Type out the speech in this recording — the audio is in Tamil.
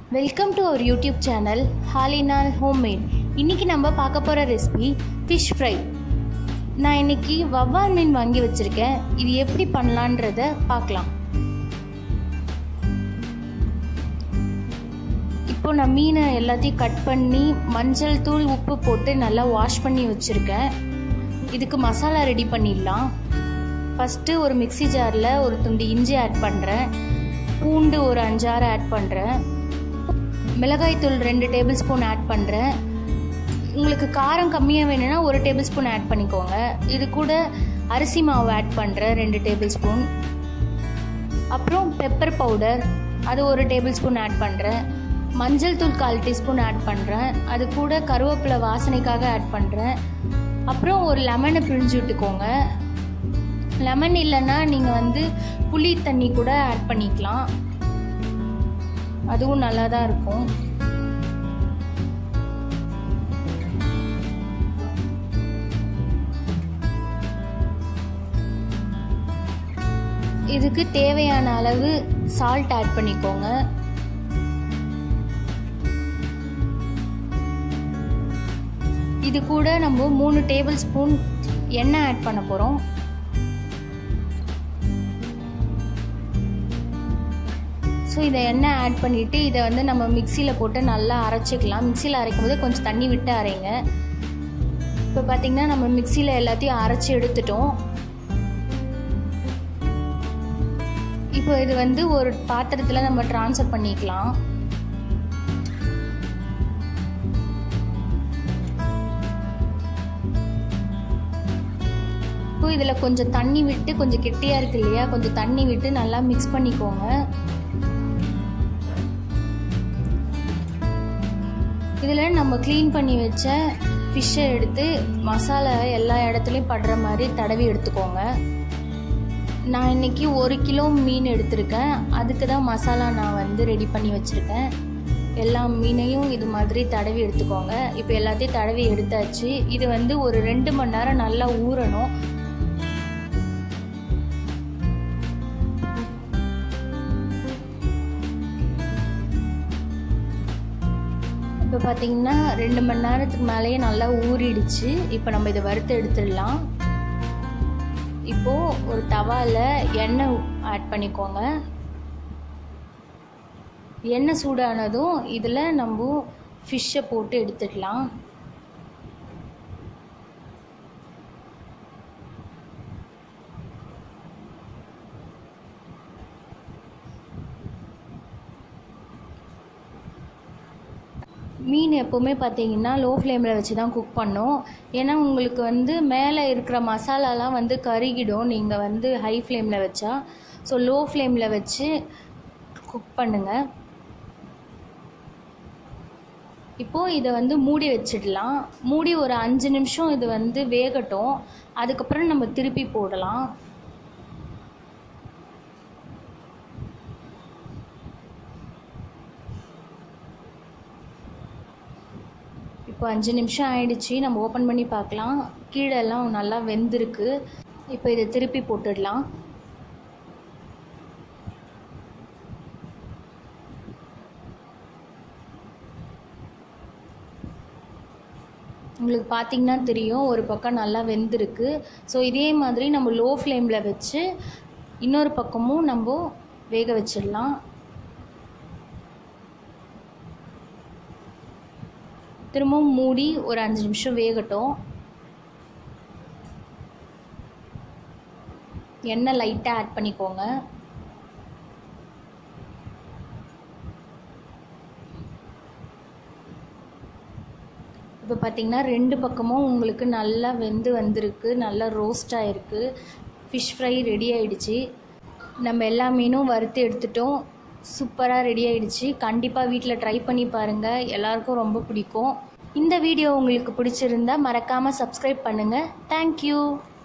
welcome to our YouTube channel ஹாலினால் ஹோம்மேட் இன்றைக்கி நம்ம பார்க்க போகிற ரெசிபி ஃபிஷ் ஃப்ரை நான் இன்னைக்கு வவ்வால் மீன் வாங்கி வச்சுருக்கேன் இது எப்படி பண்ணலான்றத பார்க்கலாம் இப்போ நான் மீனை எல்லாத்தையும் கட் பண்ணி மஞ்சள் தூள் உப்பு போட்டு நல்லா வாஷ் பண்ணி வச்சுருக்கேன் இதுக்கு மசாலா ரெடி பண்ணிடலாம் ஃபஸ்ட்டு ஒரு மிக்சி ஜாரில் ஒரு துண்டு இஞ்சி ஆட் பண்ணுறேன் பூண்டு ஒரு அஞ்சாறு ஆட் பண்ணுறேன் மிளகாய்த்தூள் ரெண்டு டேபிள் ஸ்பூன் ஆட் பண்ணுறேன் உங்களுக்கு காரம் கம்மியாக வேணும்னா ஒரு டேபிள் ஸ்பூன் ஆட் பண்ணிக்கோங்க இது கூட அரிசி மாவு ஆட் பண்ணுறேன் ரெண்டு டேபிள் ஸ்பூன் அப்புறம் பெப்பர் பவுடர் அது ஒரு டேபிள் ஸ்பூன் ஆட் பண்ணுறேன் மஞ்சள் தூள் கால் டீஸ்பூன் ஆட் பண்ணுறேன் அது கூட கருவேப்பிலை வாசனைக்காக ஆட் பண்ணுறேன் அப்புறம் ஒரு லெமனை பிழிஞ்சு விட்டுக்கோங்க லெமன் இல்லைன்னா நீங்கள் வந்து புளி தண்ணி கூட ஆட் பண்ணிக்கலாம் அதுவும் நல்லா தான் இருக்கும் இதுக்கு தேவையான அளவு சால்ட் ஆட் பண்ணிக்கோங்க இது கூட நம்ம மூணு டேபிள் ஸ்பூன் எண்ணெய் ஆட் பண்ண போகிறோம் ஸோ இதை எண்ணெய் ஆட் பண்ணிவிட்டு இதை வந்து நம்ம மிக்சியில் போட்டு நல்லா அரைச்சிக்கலாம் மிக்சியில் அரைக்கும் போது கொஞ்சம் தண்ணி விட்டு அரைங்க இப்போ பார்த்திங்கன்னா நம்ம மிக்சியில் எல்லாத்தையும் அரைச்சி எடுத்துட்டோம் இப்போ இது வந்து ஒரு பாத்திரத்தில் நம்ம ட்ரான்ஸ்ஃபர் பண்ணிக்கலாம் இப்போ இதில் கொஞ்சம் தண்ணி விட்டு கொஞ்சம் கெட்டியாக இருக்கு இல்லையா கொஞ்சம் தண்ணி விட்டு நல்லா மிக்ஸ் பண்ணிக்கோங்க இதில் நம்ம க்ளீன் பண்ணி வச்ச ஃபிஷ்ஷை எடுத்து மசாலா எல்லா இடத்துலையும் படுற மாதிரி தடவி எடுத்துக்கோங்க நான் இன்றைக்கி ஒரு கிலோ மீன் எடுத்திருக்கேன் அதுக்கு தான் மசாலா நான் வந்து ரெடி பண்ணி வச்சுருக்கேன் எல்லா மீனையும் இது மாதிரி தடவி எடுத்துக்கோங்க இப்போ எல்லாத்தையும் தடவி எடுத்தாச்சு இது வந்து ஒரு ரெண்டு மணி நேரம் நல்லா ஊறணும் இப்போ பார்த்தீங்கன்னா ரெண்டு மணி நேரத்துக்கு மேலேயே நல்லா ஊறிடுச்சு இப்போ நம்ம இதை வறுத்து எடுத்துடலாம் இப்போது ஒரு தவாவில் எண்ணெய் ஆட் பண்ணிக்கோங்க எண்ணெய் சூடானதும் இதில் நம்ம ஃபிஷ்ஷை போட்டு எடுத்துடலாம் மீன் எப்போவுமே பார்த்தீங்கன்னா லோ ஃப்ளேமில் வச்சு தான் குக் பண்ணும் ஏன்னா உங்களுக்கு வந்து மேலே இருக்கிற மசாலாலாம் வந்து கருகிடும் நீங்கள் வந்து ஹை ஃப்ளேமில் வச்சா ஸோ லோ ஃப்ளேமில் வச்சு குக் பண்ணுங்கள் இப்போது இதை வந்து மூடி வச்சிடலாம் மூடி ஒரு அஞ்சு நிமிஷம் இது வந்து வேகட்டும் அதுக்கப்புறம் நம்ம திருப்பி போடலாம் இப்போ அஞ்சு நிமிஷம் ஆயிடுச்சு நம்ம ஓப்பன் பண்ணி பார்க்கலாம் கீழெல்லாம் நல்லா வெந்திருக்கு இப்போ இதை திருப்பி போட்டுடலாம் உங்களுக்கு பார்த்திங்கன்னா தெரியும் ஒரு பக்கம் நல்லா வெந்திருக்கு ஸோ இதே மாதிரி நம்ம லோ ஃப்ளேமில் வச்சு இன்னொரு பக்கமும் நம்ம வேக வச்சிடலாம் திரும்பவும் மூடி ஒரு அஞ்சு நிமிஷம் வேகட்டும் எண்ணெய் லைட்டாக ஆட் பண்ணிக்கோங்க இப்போ பார்த்திங்கன்னா ரெண்டு பக்கமும் உங்களுக்கு நல்லா வெந்து வந்திருக்கு நல்லா ரோஸ்ட் ஆகிருக்கு ஃபிஷ் ஃப்ரை ரெடி ஆகிடுச்சு நம்ம எல்லா மீனும் வறுத்து எடுத்துட்டோம் சூப்பராக ரெடி ஆகிடுச்சு கண்டிப்பாக வீட்டில் ட்ரை பண்ணி பாருங்கள் எல்லாருக்கும் ரொம்ப பிடிக்கும் இந்த வீடியோ உங்களுக்கு பிடிச்சிருந்தா மறக்காமல் சப்ஸ்கிரைப் பண்ணுங்கள் தேங்க்யூ